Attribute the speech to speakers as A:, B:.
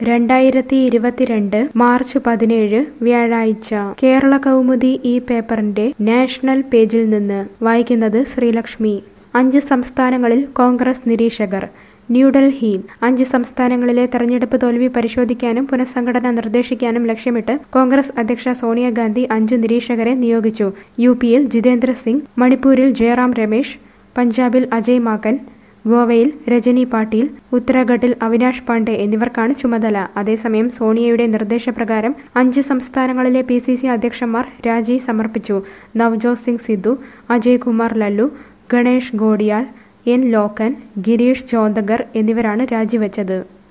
A: രണ്ടായിരത്തി ഇരുപത്തിരണ്ട് മാർച്ച് പതിനേഴ് വ്യാഴാഴ്ച കേരള കൗമുദി ഈ പേപ്പറിന്റെ നാഷണൽ പേജിൽ നിന്ന് വായിക്കുന്നത് ശ്രീലക്ഷ്മി അഞ്ച് സംസ്ഥാനങ്ങളിൽ കോൺഗ്രസ് നിരീക്ഷകർ ന്യൂഡൽഹി അഞ്ച് സംസ്ഥാനങ്ങളിലെ തെരഞ്ഞെടുപ്പ് തോൽവി പരിശോധിക്കാനും പുനഃസംഘടന നിർദ്ദേശിക്കാനും ലക്ഷ്യമിട്ട് കോൺഗ്രസ് അധ്യക്ഷ സോണിയാഗാന്ധി അഞ്ചു നിരീക്ഷകരെ നിയോഗിച്ചു യു പിയിൽ ജിതേന്ദ്ര സിംഗ് മണിപ്പൂരിൽ ജയറാം രമേശ് പഞ്ചാബിൽ അജയ് മാക്കൻ ഗോവയിൽ രജനി പാട്ടീൽ ഉത്തരാഖണ്ഡിൽ അവിനാഷ് പാണ്ഡെ എന്നിവർക്കാണ് ചുമതല അതേസമയം സോണിയയുടെ നിർദ്ദേശപ്രകാരം അഞ്ച് സംസ്ഥാനങ്ങളിലെ പി സി സി അധ്യക്ഷന്മാർ രാജി സമർപ്പിച്ചു നവ്ജോത് സിംഗ് സിദ്ധു അജയ് കുമാർ ലല്ലു ഗണേഷ് ഗോഡിയാൽ എൻ ലോക്കൻ ഗിരീഷ് ചോന്ദഗർ എന്നിവരാണ് രാജിവെച്ചത്